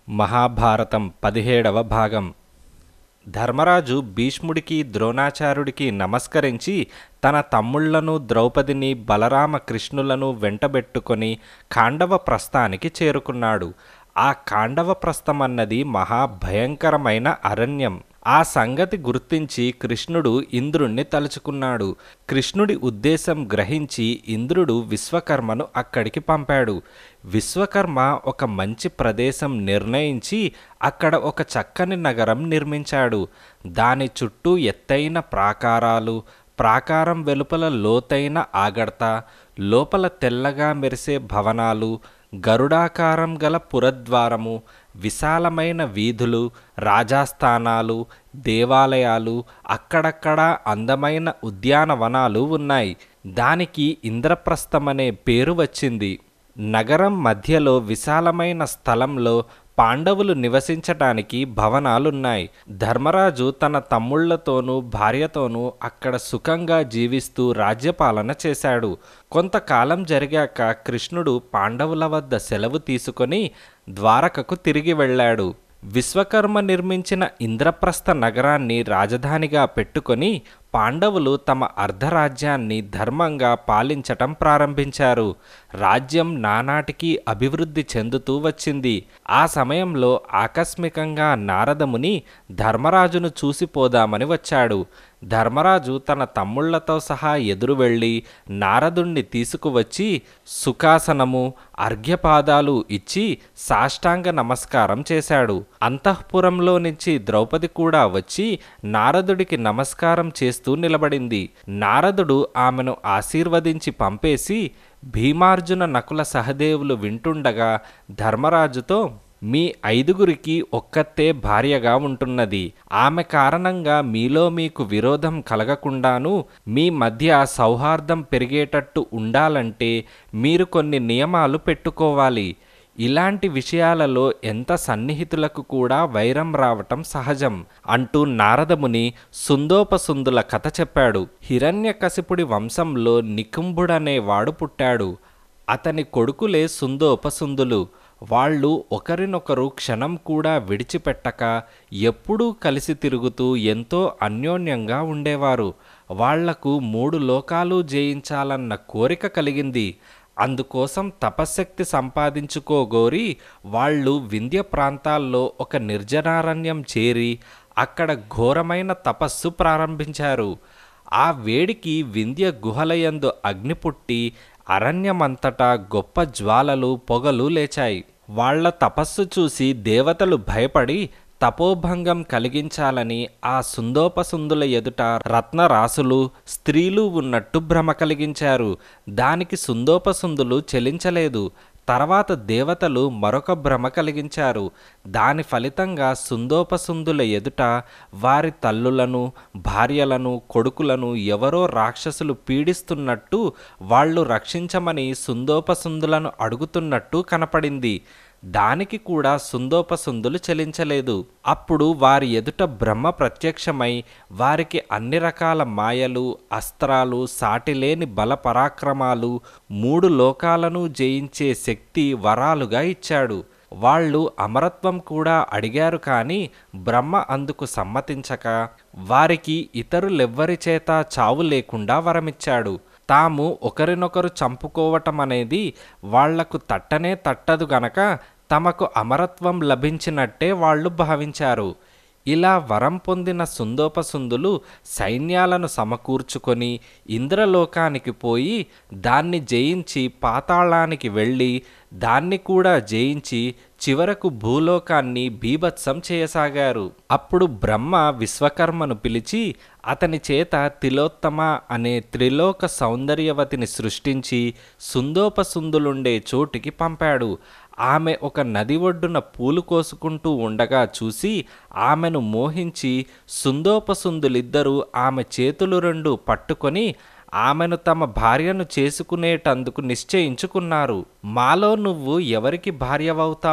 మహాభారతం పదిహేడవ భాగం ధర్మరాజు భీష్ముడికి ద్రోణాచార్యుడికి నమస్కరించి తన తమ్ముళ్లను ద్రౌపదిని బలరామ కృష్ణులను వెంటబెట్టుకొని ఖాండవ ప్రస్థానికి చేరుకున్నాడు ఆ ఖాండవ ప్రస్థమన్నది మహాభయంకరమైన అరణ్యం ఆ సంగతి గుర్తించి కృష్ణుడు ఇంద్రుణ్ణి తలుచుకున్నాడు కృష్ణుడి ఉద్దేశం గ్రహించి ఇంద్రుడు విశ్వకర్మను అక్కడికి పంపాడు విశ్వకర్మ ఒక మంచి ప్రదేశం నిర్ణయించి అక్కడ ఒక చక్కని నగరం నిర్మించాడు దాని చుట్టూ ఎత్తైన ప్రాకారాలు ప్రాకారం వెలుపల లోతైన ఆగడత లోపల తెల్లగా మెరిసే భవనాలు గరుడాకారం గల పురద్వారము విశాలమైన వీధులు రాజాస్థానాలు దేవాలయాలు అక్కడక్కడ అందమైన ఉద్యానవనాలు ఉన్నాయి దానికి ఇంద్రప్రస్థమనే పేరు వచ్చింది నగరం మధ్యలో విశాలమైన స్థలంలో పాండవులు నివసించటానికి భవనాలున్నాయి ధర్మరాజు తన తమ్ముళ్లతోనూ భార్యతోనూ అక్కడ సుఖంగా జీవిస్తూ రాజ్యపాలన చేశాడు కొంతకాలం జరిగాక కృష్ణుడు పాండవుల వద్ద సెలవు తీసుకొని ద్వారకకు తిరిగి వెళ్ళాడు విశ్వకర్మ నిర్మించిన ఇంద్రప్రస్థ నగరాన్ని రాజధానిగా పెట్టుకొని పాండవులు తమ అర్ధరాజ్యాన్ని ధర్మంగా పాలించటం ప్రారంభించారు రాజ్యం నానాటికి అభివృద్ధి చెందుతూ వచ్చింది ఆ సమయంలో ఆకస్మికంగా నారదముని ధర్మరాజును చూసిపోదామని వచ్చాడు ధర్మరాజు తన తమ్ముళ్లతో సహా ఎదురు వెళ్ళి నారదుణ్ణి తీసుకువచ్చి సుఖాసనము అర్ఘ్యపాదాలు ఇచ్చి సాష్టాంగ నమస్కారం చేశాడు అంతఃపురంలో నుంచి ద్రౌపది కూడా వచ్చి నారదుడికి నమస్కారం చేస్తూ నిలబడింది నారదుడు ఆమెను ఆశీర్వదించి పంపేసి భీమార్జున నకుల సహదేవులు వింటుండగా ధర్మరాజుతో మీ ఐదుగురికి ఒక్కతే భార్యగా ఉంటున్నది ఆమె కారణంగా మీలో మీకు విరోధం కలగకుండాను మీ మధ్య సౌహార్దం పెరిగేటట్టు ఉండాలంటే మీరు కొన్ని నియమాలు పెట్టుకోవాలి ఇలాంటి విషయాలలో ఎంత సన్నిహితులకు కూడా వైరం రావటం సహజం అంటూ నారదముని సుందోపసుందుల కథ చెప్పాడు హిరణ్యకశిపుడి వంశంలో నికుంభుడనే వాడు పుట్టాడు అతని కొడుకులే సుందోపసుందులు వాళ్ళు ఒకరినొకరు క్షణం కూడా విడిచిపెట్టక ఎప్పుడూ కలిసి తిరుగుతూ ఎంతో అన్యోన్యంగా ఉండేవారు వాళ్లకు మూడు లోకాలు జయించాలన్న కోరిక కలిగింది అందుకోసం తపశ్శక్తి సంపాదించుకోగోరి వాళ్ళు వింధ్య ప్రాంతాల్లో ఒక నిర్జనారణ్యం చేరి అక్కడ ఘోరమైన తపస్సు ప్రారంభించారు ఆ వేడికి వింధ్య గుహలయందు అగ్ని పుట్టి అరణ్యమంతటా గొప్ప జ్వాలలు పొగలు లేచాయి వాళ్ల తపస్సు చూసి దేవతలు భయపడి తపోభంగం కలిగించాలని ఆ సుందోపసుందుల ఎదుట రత్నరాసులు స్త్రీలు ఉన్నట్టు భ్రమ కలిగించారు దానికి సుందోపసుందులు చెలించలేదు తర్వాత దేవతలు మరొక భ్రమ కలిగించారు దాని ఫలితంగా సుందోపసుందుల ఎదుట వారి తల్లులను భార్యలను కొడుకులను ఎవరో రాక్షసులు పీడిస్తున్నట్టు వాళ్ళు రక్షించమని సుందోపసుందులను అడుగుతున్నట్టు కనపడింది దానికి కూడా సుందోపసుందులు చెలించలేదు అప్పుడు వారి ఎదుట బ్రహ్మ ప్రత్యక్షమై వారికి అన్ని రకాల మాయలు అస్త్రాలు సాటిలేని బల పరాక్రమాలు మూడు లోకాలను జయించే శక్తి వరాలుగా ఇచ్చాడు వాళ్ళు అమరత్వం కూడా అడిగారు కానీ బ్రహ్మ అందుకు సమ్మతించక వారికి ఇతరులెవ్వరి చేత చావు లేకుండా వరమిచ్చాడు తాము ఒకరినొకరు చంపుకోవటం అనేది వాళ్లకు తట్టనే తట్టదు గనక తమకు అమరత్వం లభించినట్టే వాళ్ళు భావించారు ఇలా వరం పొందిన సుందోపసుందులు సైన్యాలను సమకూర్చుకొని ఇంద్రలోకానికి పోయి దాన్ని జయించి పాతాళానికి వెళ్ళి దాన్ని కూడా జయించి చివరకు భూలోకాన్ని బీభత్సం చేయసాగారు అప్పుడు బ్రహ్మ విశ్వకర్మను పిలిచి అతని చేత తిలోత్తమ అనే త్రిలోక సౌందర్యవతిని సృష్టించి సుందోపసుందులుండే చోటికి పంపాడు ఆమె ఒక నది ఒడ్డున పూలు కోసుకుంటూ ఉండగా చూసి ఆమెను మోహించి సుందోపసుందులిద్దరూ ఆమె చేతులు రెండు పట్టుకొని ఆమెను తమ భార్యను చేసుకునేటందుకు నిశ్చయించుకున్నారు మాలో నువ్వు ఎవరికి భార్యవవుతావు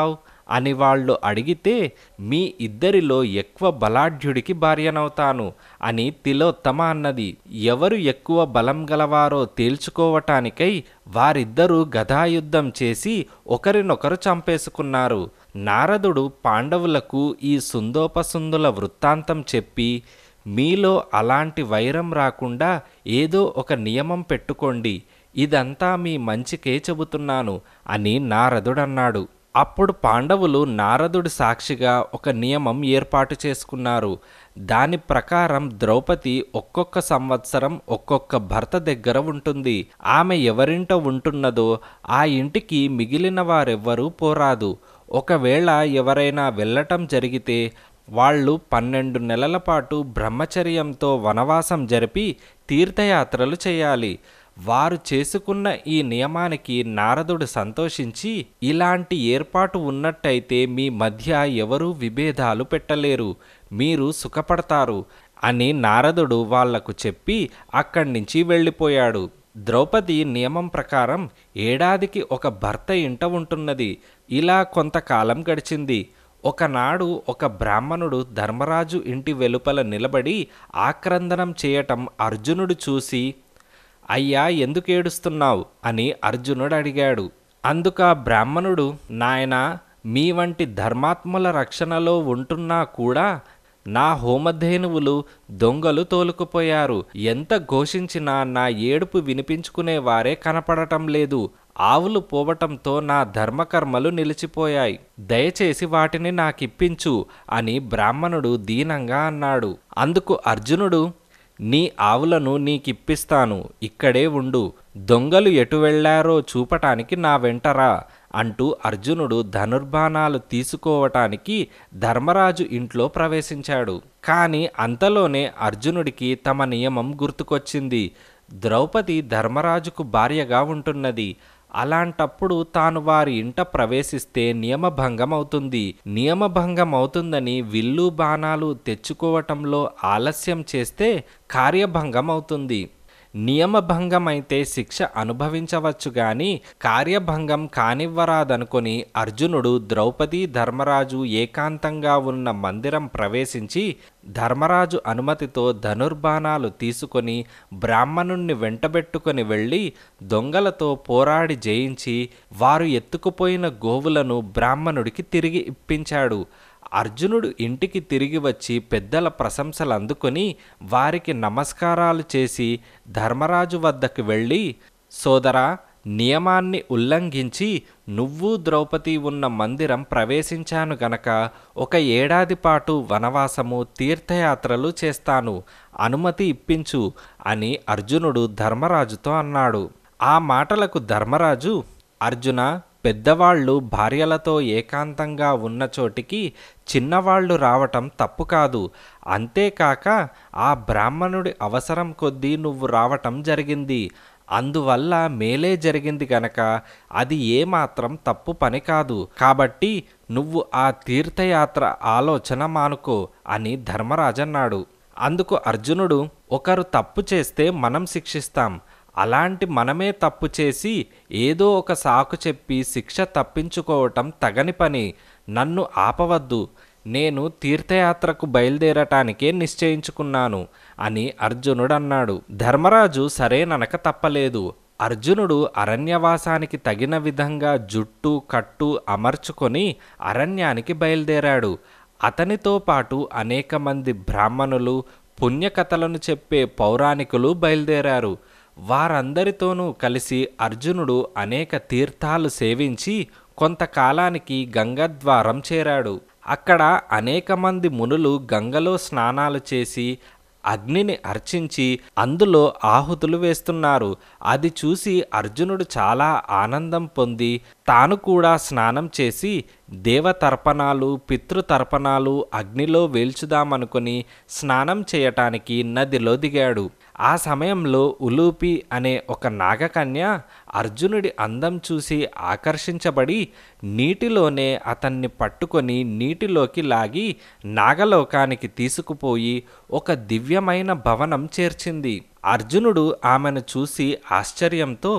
అని వాళ్ళు అడిగితే మీ ఇద్దరిలో ఎక్కువ బలాఢ్యుడికి భార్యనవుతాను అని తిలోత్తమ అన్నది ఎవరు ఎక్కువ బలం గలవారో తేల్చుకోవటానికై వారిద్దరూ గదాయుద్ధం చేసి ఒకరినొకరు చంపేసుకున్నారు నారదుడు పాండవులకు ఈ సుందోపసుందుల వృత్తాంతం చెప్పి మీలో అలాంటి వైరం రాకుండా ఏదో ఒక నియమం పెట్టుకోండి ఇదంతా మీ మంచికే చెబుతున్నాను అని నారదుడన్నాడు అప్పుడు పాండవులు నారదుడి సాక్షిగా ఒక నియమం ఏర్పాటు చేసుకున్నారు దాని ప్రకారం ద్రౌపది ఒక్కొక్క సంవత్సరం ఒక్కొక్క భర్త దగ్గర ఉంటుంది ఆమె ఎవరింట ఉంటున్నదో ఆ ఇంటికి మిగిలిన వారెవ్వరూ పోరాదు ఒకవేళ ఎవరైనా వెళ్ళటం జరిగితే వాళ్ళు పన్నెండు నెలల పాటు బ్రహ్మచర్యంతో వనవాసం జరిపి తీర్థయాత్రలు చేయాలి వారు చేసుకున్న ఈ నియమానికి నారదుడు సంతోషించి ఇలాంటి ఏర్పాటు ఉన్నట్టయితే మీ మధ్య ఎవరూ విభేదాలు పెట్టలేరు మీరు సుఖపడతారు అని నారదుడు వాళ్లకు చెప్పి అక్కడి నుంచి వెళ్ళిపోయాడు ద్రౌపది నియమం ప్రకారం ఏడాదికి ఒక భర్త ఇంట ఉంటున్నది ఇలా కొంతకాలం గడిచింది ఒకనాడు ఒక బ్రాహ్మణుడు ధర్మరాజు ఇంటి వెలుపల నిలబడి ఆక్రందనం చేయటం అర్జునుడు చూసి అయ్యా ఎందుకు ఏడుస్తున్నావు అని అర్జునుడు అడిగాడు అందుక బ్రాహ్మణుడు నాయనా మీ వంటి ధర్మాత్ముల రక్షణలో ఉంటున్నా కూడా నా హోమధేనువులు దొంగలు తోలుకుపోయారు ఎంత ఘోషించినా నా ఏడుపు వినిపించుకునే వారే కనపడటం లేదు ఆవులు పోవటంతో నా ధర్మకర్మలు నిలిచిపోయాయి దయచేసి వాటిని నాకిప్పించు అని బ్రాహ్మణుడు దీనంగా అన్నాడు అందుకు అర్జునుడు నీ ఆవులను నీకిప్పిస్తాను ఇక్కడే ఉండు దొంగలు ఎటు వెళ్లారో చూపటానికి నా వెంటరా అంటూ అర్జునుడు ధనుర్బాణాలు తీసుకోవటానికి ధర్మరాజు ఇంట్లో ప్రవేశించాడు కాని అంతలోనే అర్జునుడికి తమ నియమం గుర్తుకొచ్చింది ద్రౌపది ధర్మరాజుకు భార్యగా ఉంటున్నది అలాంటప్పుడు తాను వారి ఇంట ప్రవేశిస్తే నియమభంగం అవుతుంది నియమభంగం అవుతుందని విల్లు బాణాలు తెచ్చుకోవటంలో ఆలస్యం చేస్తే కార్యభంగం అవుతుంది నియమభంగం అయితే శిక్ష అనుభవించవచ్చు గాని కార్యభంగం కానివ్వరాదనుకొని అర్జునుడు ద్రౌపది ధర్మరాజు ఏకాంతంగా ఉన్న మందిరం ప్రవేశించి ధర్మరాజు అనుమతితో ధనుర్బాణాలు తీసుకొని బ్రాహ్మణుణ్ణి వెంటబెట్టుకొని వెళ్ళి దొంగలతో పోరాడి జయించి వారు ఎత్తుకుపోయిన గోవులను బ్రాహ్మణుడికి తిరిగి ఇప్పించాడు అర్జునుడు ఇంటికి తిరిగి వచ్చి పెద్దల ప్రశంసలు అందుకొని వారికి నమస్కారాలు చేసి ధర్మరాజు వద్దకు వెళ్ళి సోదరా నియమాన్ని ఉల్లంఘించి నువ్వు ద్రౌపది ఉన్న మందిరం ప్రవేశించాను గనక ఒక ఏడాది పాటు వనవాసము తీర్థయాత్రలు చేస్తాను అనుమతి ఇప్పించు అని అర్జునుడు ధర్మరాజుతో అన్నాడు ఆ మాటలకు ధర్మరాజు అర్జున పెద్దవాళ్ళు భార్యలతో ఏకాంతంగా ఉన్న చోటికి చిన్నవాళ్ళు రావటం తప్పు కాదు అంతేకాక ఆ బ్రాహ్మణుడి అవసరం కొద్దీ నువ్వు రావటం జరిగింది అందువల్ల మేలే జరిగింది గనక అది ఏమాత్రం తప్పు పని కాదు కాబట్టి నువ్వు ఆ తీర్థయాత్ర ఆలోచన మానుకో అని ధర్మరాజన్నాడు అందుకు అర్జునుడు ఒకరు తప్పు చేస్తే మనం శిక్షిస్తాం అలాంటి మనమే తప్పు చేసి ఏదో ఒక సాకు చెప్పి శిక్ష తప్పించుకోవటం తగని పని నన్ను ఆపవద్దు నేను తీర్థయాత్రకు బయలుదేరటానికే నిశ్చయించుకున్నాను అని అర్జునుడన్నాడు ధర్మరాజు సరేననక తప్పలేదు అర్జునుడు అరణ్యవాసానికి తగిన విధంగా జుట్టు కట్టు అమర్చుకొని అరణ్యానికి బయలుదేరాడు అతనితో పాటు అనేక మంది బ్రాహ్మణులు పుణ్యకథలను చెప్పే పౌరాణికులు బయలుదేరారు వారందరితోనూ కలిసి అర్జునుడు అనేక తీర్థాలు సేవించి కొంతకాలానికి గంగద్వారం చేరాడు అక్కడ అనేక మంది మునులు గంగలో స్నానాలు చేసి అగ్నిని అర్చించి అందులో ఆహుతులు వేస్తున్నారు అది చూసి అర్జునుడు చాలా ఆనందం పొంది తాను కూడా స్నానం చేసి దేవతర్పణాలు పితృతర్పణాలు అగ్నిలో వేల్చుదామనుకుని స్నానం చేయటానికి నదిలో దిగాడు ఆ సమయంలో ఉలూపి అనే ఒక నాగకన్య అర్జునుడి అందం చూసి ఆకర్షించబడి నీటిలోనే అతన్ని పట్టుకొని నీటిలోకి లాగి నాగలోకానికి తీసుకుపోయి ఒక దివ్యమైన భవనం చేర్చింది అర్జునుడు ఆమెను చూసి ఆశ్చర్యంతో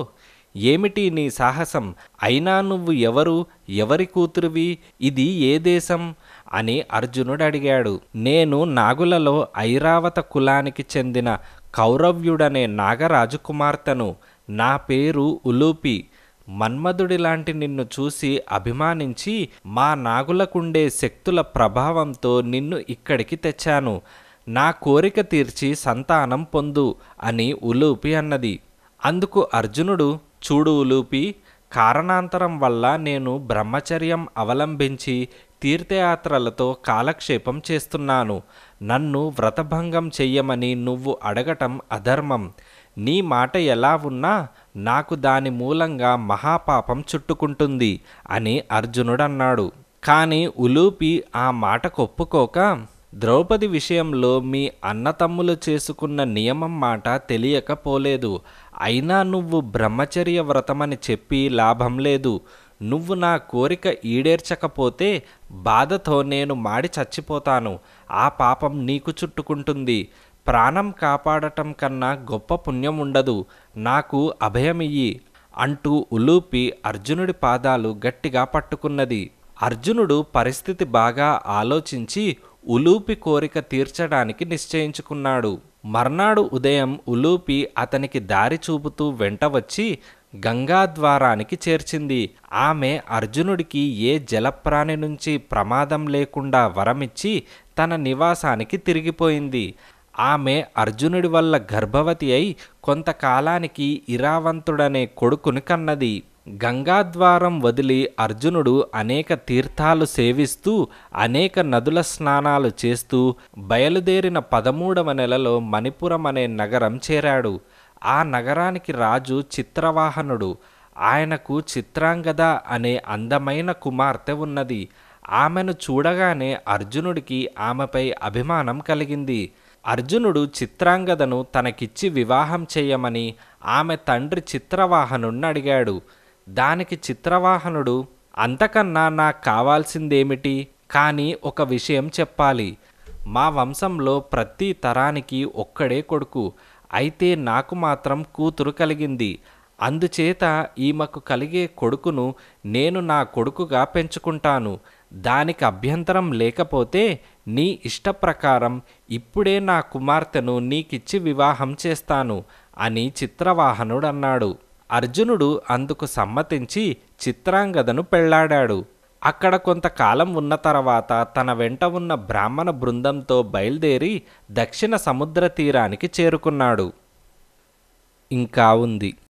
ఏమిటి నీ సాహసం అయినా నువ్వు ఎవరు ఎవరి కూతురువి ఇది ఏ దేశం అని అర్జునుడు అడిగాడు నేను నాగులలో ఐరావత కులానికి చెందిన కౌరవ్యుడనే నాగరాజు కుమార్తెను నా పేరు ఉలూపి మన్మధుడి లాంటి నిన్ను చూసి అభిమానించి మా నాగులకుండే శక్తుల ప్రభావంతో నిన్ను ఇక్కడికి తెచ్చాను నా కోరిక తీర్చి సంతానం పొందు అని ఉలూపి అన్నది అందుకు అర్జునుడు చూడు ఉలూపి కారణాంతరం వల్ల నేను బ్రహ్మచర్యం అవలంబించి తీర్థయాత్రలతో కాలక్షేపం చేస్తున్నాను నన్ను వ్రతభంగం చెయ్యమని నువ్వు అడగటం అధర్మం నీ మాట ఎలా ఉన్నా నాకు దాని మూలంగా మహాపాపం చుట్టుకుంటుంది అని అర్జునుడన్నాడు కానీ ఉలూపి ఆ మాటకు ఒప్పుకోక ద్రౌపది విషయంలో మీ అన్నతమ్ములు చేసుకున్న నియమం మాట తెలియకపోలేదు అయినా నువ్వు బ్రహ్మచర్య వ్రతమని చెప్పి లాభం లేదు నువ్వు నా కోరిక ఈడేర్చకపోతే బాధతో నేను మాడి చచ్చిపోతాను ఆ పాపం నీకు చుట్టుకుంటుంది ప్రాణం కాపాడటం కన్నా గొప్ప పుణ్యం ఉండదు నాకు అభయమియ్యి అంటూ ఉలూపి అర్జునుడి పాదాలు గట్టిగా పట్టుకున్నది అర్జునుడు పరిస్థితి బాగా ఆలోచించి ఉలూపి కోరిక తీర్చడానికి నిశ్చయించుకున్నాడు మర్నాడు ఉదయం ఉలూపి అతనికి దారి చూపుతూ వెంట వచ్చి గంగాద్వారానికి చేర్చింది ఆమె అర్జునుడికి ఏ జలప్రాణి నుంచి ప్రమాదం లేకుండా వరమిచ్చి తన నివాసానికి తిరిగిపోయింది ఆమె అర్జునుడి వల్ల గర్భవతి అయి కొంతకాలానికి ఇరావంతుడనే కొడుకుని కన్నది గంగాద్వారం వదిలి అర్జునుడు అనేక తీర్థాలు సేవిస్తూ అనేక నదుల స్నానాలు చేస్తూ బయలుదేరిన పదమూడవ నెలలో మణిపురం అనే నగరం చేరాడు ఆ నగరానికి రాజు చిత్రవాహనుడు ఆయనకు చిత్రాంగద అనే అందమైన కుమార్తె ఉన్నది ఆమెను చూడగానే అర్జునుడికి ఆమెపై అభిమానం కలిగింది అర్జునుడు చిత్రాంగదను తనకిచ్చి వివాహం చేయమని ఆమె తండ్రి చిత్రవాహనుడిని అడిగాడు దానికి చిత్రవాహనుడు అంతకన్నా నాకు కావాల్సిందేమిటి కానీ ఒక విషయం చెప్పాలి మా వంశంలో ప్రతి తరానికి ఒక్కడే కొడుకు అయితే నాకు మాత్రం కూతురు కలిగింది అందుచేత ఈమెకు కలిగే కొడుకును నేను నా కొడుకుగా పెంచుకుంటాను దానికి అభ్యంతరం లేకపోతే నీ ఇష్టప్రకారం ఇప్పుడే నా కుమార్తెను నీకిచ్చి వివాహం చేస్తాను అని చిత్రవాహనుడు అన్నాడు అర్జునుడు అందుకు సమ్మతించి చిత్రాంగదను పెళ్లాడాడు అక్కడ కొంతకాలం ఉన్న తర్వాత తన వెంట ఉన్న బ్రాహ్మణ బృందంతో బయలుదేరి దక్షిణ సముద్ర తీరానికి చేరుకున్నాడు ఇంకా ఉంది